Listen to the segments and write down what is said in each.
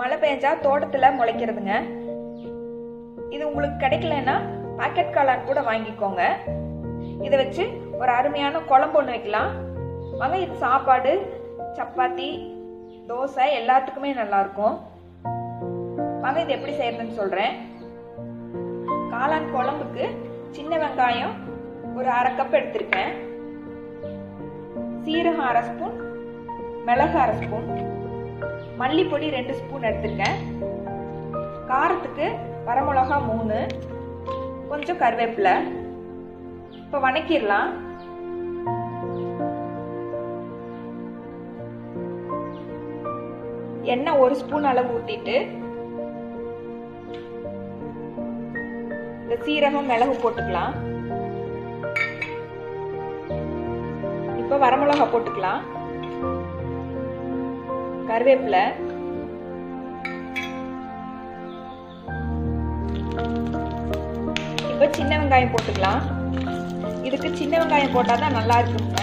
மழை பெஞ்சா தோட்டத்தில் முளைக்கிறதுங்க இது உங்களுக்கு கிடைக்கலன்னா பாக்கெட் காளான் கூட வாங்கிக்கோங்க இதை வச்சு ஒரு அருமையான குழம்பு ஒன்று வைக்கலாம் வாங்க இது சாப்பாடு சப்பாத்தி தோசை எல்லாத்துக்குமே நல்லா இருக்கும் வாங்க இது எப்படி செய்யறதுன்னு சொல்றேன் காளான் குழம்புக்கு சின்ன வெங்காயம் ஒரு அரை கப் எடுத்திருக்கேன் சீரகம் அரை ஸ்பூன் மிளகு அரை ஸ்பூன் மல்லிப்பொடி ரெண்டு ஸ்பூன் எடுத்திருக்கேன் காரத்துக்கு வரமிளகா மூணு கொஞ்சம் கருவேப்பிலை இப்போ வணக்கிடலாம் எண்ணெய் ஒரு ஸ்பூன் அளவு ஊற்றிட்டு இந்த சீரகம் மிளகு போட்டுக்கலாம் இப்போ வரமிளகா போட்டுக்கலாம் கருவேப்பிலை இப்போ சின்ன வெங்காயம் போட்டுக்கலாம் இதுக்கு சின்ன வெங்காயம் போட்டால் தான் நல்லா இருக்குங்க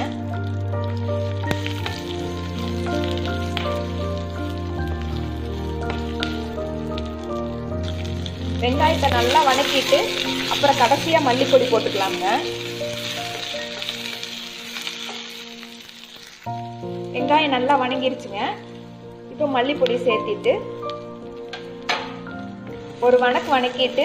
வெங்காயத்தை நல்லா வணக்கிட்டு அப்புறம் கடைசியாக மல்லிப்பொடி போட்டுக்கலாங்க வெங்காயம் நல்லா வணங்கிருச்சுங்க இப்போ மல்லிப்பொடி சேர்த்திட்டு ஒரு வணக்கு வணக்கிட்டு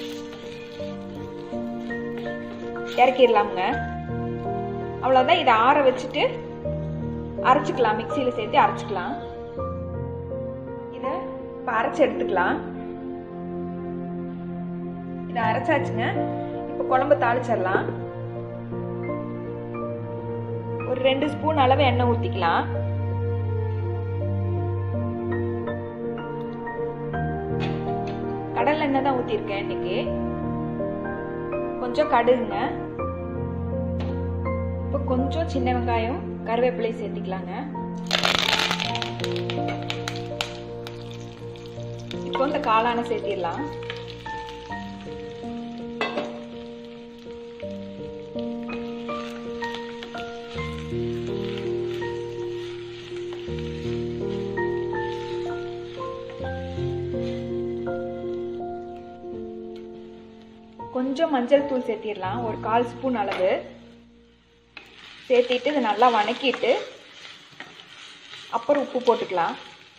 இறக்கிடலாமுங்க அவ்வளோதான் இதை ஆற வச்சுட்டு அரைச்சிக்கலாம் மிக்சியில் சேர்த்து அரைச்சிக்கலாம் இதை இப்போ அரைச்சி எடுத்துக்கலாம் இதை அரைச்சாச்சுங்க இப்போ குழம்பு தாளிச்சிடலாம் ஒரு ரெண்டு ஸ்பூன் அளவு எண்ணெய் ஊற்றிக்கலாம் கடல் எண்ணெய் தான் ஊற்றிருக்கேன் இன்னைக்கு கொஞ்சம் கடுகுங்க இப்போ கொஞ்சம் சின்ன வெங்காயம் கருவேப்பிலை சேர்த்திக்கலாங்க இப்போ இந்த காளானை சேர்த்திடலாம் கொஞ்சம் மஞ்சள் தூள் சேர்த்திடலாம் ஒரு கால் ஸ்பூன் அளவு சேர்த்திட்டு இதை நல்லா வணக்கிட்டு அப்புறம் உப்பு போட்டுக்கலாம்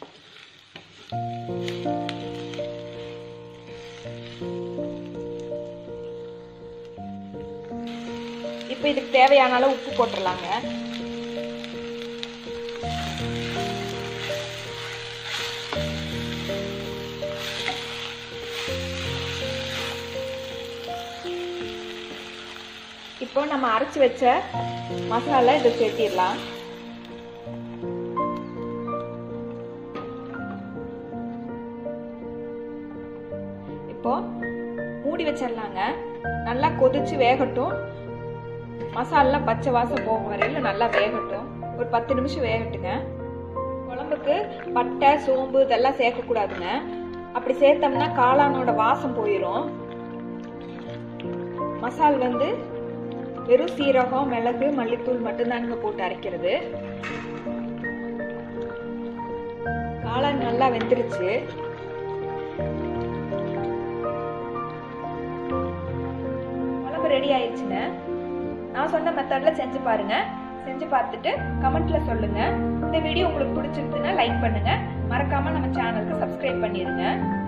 இப்போ இதுக்கு தேவையான அளவு உப்பு போட்டுடலாங்க இப்போ நம்ம அரைச்சி வச்ச மசாலா இதை சேர்த்திடலாம் இப்போ மூடி வச்சிடலாங்க நல்லா கொதிச்சு வேகட்டும் மசாலெலாம் பச்சை வாசம் போகும் வரையில் நல்லா வேகட்டும் ஒரு பத்து நிமிஷம் வேகட்டுங்க குழம்புக்கு பட்டை சோம்பு இதெல்லாம் சேர்க்கக்கூடாதுங்க அப்படி சேர்த்தோம்னா காளானோட வாசம் போயிடும் மசால் வந்து வெறும் சீரகம் மிளகு மல்லித்தூள் மட்டும்தானுங்க போட்டு அரைக்கிறது காளான் நல்லா வெந்துருச்சு குழம்பு ரெடி ஆயிடுச்சுங்க நான் சொன்ன மெத்தட்ல செஞ்சு பாருங்க செஞ்சு பார்த்துட்டு கமெண்ட்ல சொல்லுங்க இந்த வீடியோ உங்களுக்கு பிடிச்சிருந்துன்னா லைக் பண்ணுங்க மறக்காம நம்ம சேனலுக்கு சப்ஸ்கிரைப் பண்ணிருங்க